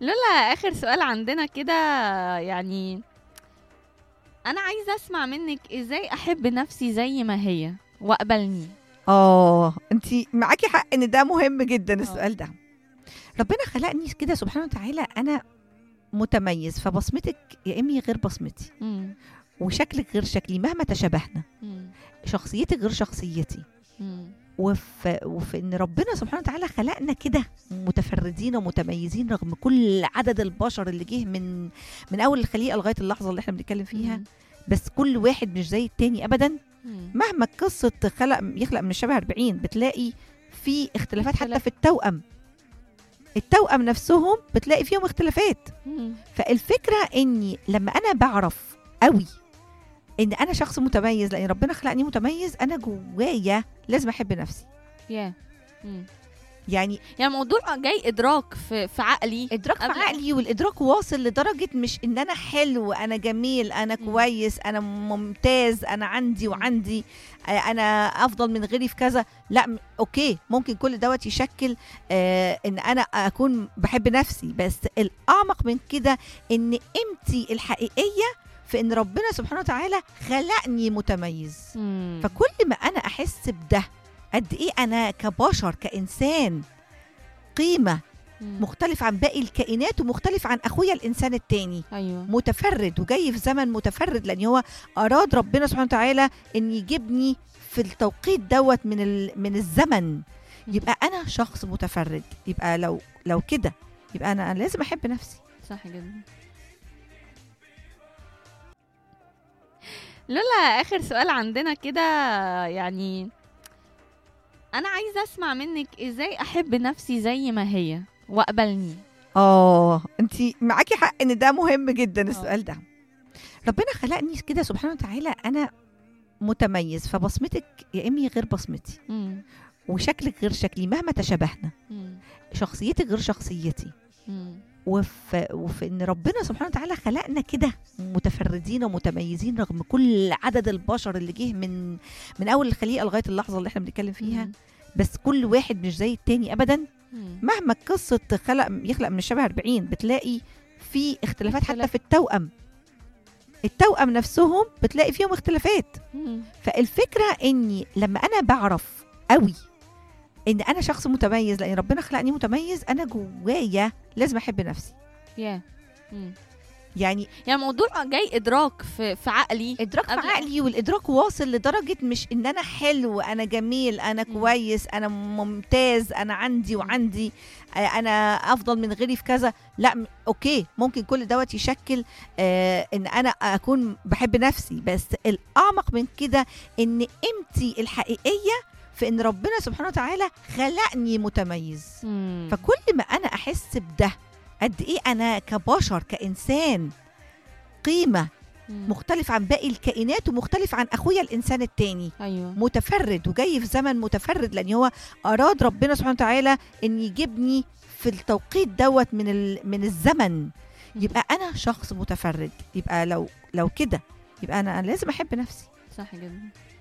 لولا آخر سؤال عندنا كده يعني أنا عايزة أسمع منِّك إزاي أحب نفسي زي ما هي وأقبلني؟ اه انت معاكي حق ان ده مهم جدا آه. السؤال ده ربنا خلقني كده سبحانه وتعالى انا متميز فبصمتك يا امي غير بصمتي إمم، وشكلك غير شكلي مهما تشابهنا إمم، شخصيتك غير شخصيتي إمم، وفي, وفي ان ربنا سبحانه وتعالى خلقنا كده متفردين ومتميزين رغم كل عدد البشر اللي جه من من اول الخليقه لغايه اللحظه اللي احنا بنتكلم فيها إمم، بس كل واحد مش زي التاني ابدا إمم، مهما قصه خلق يخلق من الشبه 40 بتلاقي في اختلافات حتى اختلاف. في التوأم التوأم نفسهم بتلاقي فيهم اختلافات إمم، فالفكره اني لما انا بعرف قوي ان انا شخص متميز لان ربنا خلقني متميز انا جوايا لازم احب نفسي ياه! إمم، يعني يعني الموضوع جاي إدراك في في عقلي ادراك في قبل- عقلي والادراك واصل لدرجه مش ان انا حلو انا جميل انا مم. كويس انا ممتاز انا عندي وعندي آه، انا افضل من غيري في كذا لا م- اوكي ممكن كل دوت يشكل آه ان انا اكون بحب نفسي بس الاعمق من كده ان قيمتي الحقيقيه في ان ربنا سبحانه وتعالى خلقني متميز إمم، فكل ما انا احس بده قد ايه انا كبشر كانسان قيمه إمم، مختلف عن باقي الكائنات ومختلف عن اخويا الانسان التاني أيوه، متفرد وجاي في زمن متفرد لان هو اراد ربنا سبحانه وتعالى ان يجيبني في التوقيت دوت من ال- من الزمن يبقى انا شخص متفرد يبقى لو لو كده يبقى انا أنا لازم احب نفسي صح جدًا. لولا آخر سؤال عندنا كده يعني أنا عايزة أسمع منِّك إزاي أحب نفسي زي ما هي وأقبلني؟ اه انت معاكي حق ان ده مهم جدا آه. السؤال ده ربنا خلقني كده سبحانه وتعالى انا متميز فبصمتك يا امي غير بصمتي إمم، وشكلك غير شكلي مهما تشابهنا إمم، شخصيتك غير شخصيتي إمم، وفي, وفي ان ربنا سبحانه وتعالى خلقنا كده متفردين ومتميزين رغم كل عدد البشر اللي جه من من اول الخليقه لغايه اللحظه اللي احنا بنتكلم فيها إمم، بس كل واحد مش زي التاني ابدا إمم، مهما قصه خلق يخلق من الشبه 40 بتلاقي في اختلافات حتى اختلاف. في التوأم التوأم نفسهم بتلاقي فيهم اختلافات إمم، فالفكره اني لما انا بعرف قوي ان انا شخص متميز لان ربنا خلقني متميز انا جوايا لازم احب نفسي ياه! إمم، يعني يعني الموضوع جاي إدراك في في عقلي ادراك في قبل- عقلي والادراك واصل لدرجه مش ان انا حلو انا جميل انا مم. كويس انا ممتاز انا عندي وعندي آه، انا افضل من غيري في كذا لا م- اوكي ممكن كل دوت يشكل آه ان انا اكون بحب نفسي بس الاعمق من كده ان قيمتي الحقيقيه في ان ربنا سبحانه وتعالى خلقني متميز إمم، فكل ما انا احس بده قد ايه انا كبشر كانسان قيمه إمم، مختلف عن باقي الكائنات ومختلف عن اخويا الانسان التاني أيوه، متفرد وجاي في زمن متفرد لان هو اراد ربنا سبحانه وتعالى ان يجيبني في التوقيت دوت من ال- من الزمن يبقى انا شخص متفرد يبقى لو لو كده يبقى انا أنا لازم احب نفسي صح جدًا.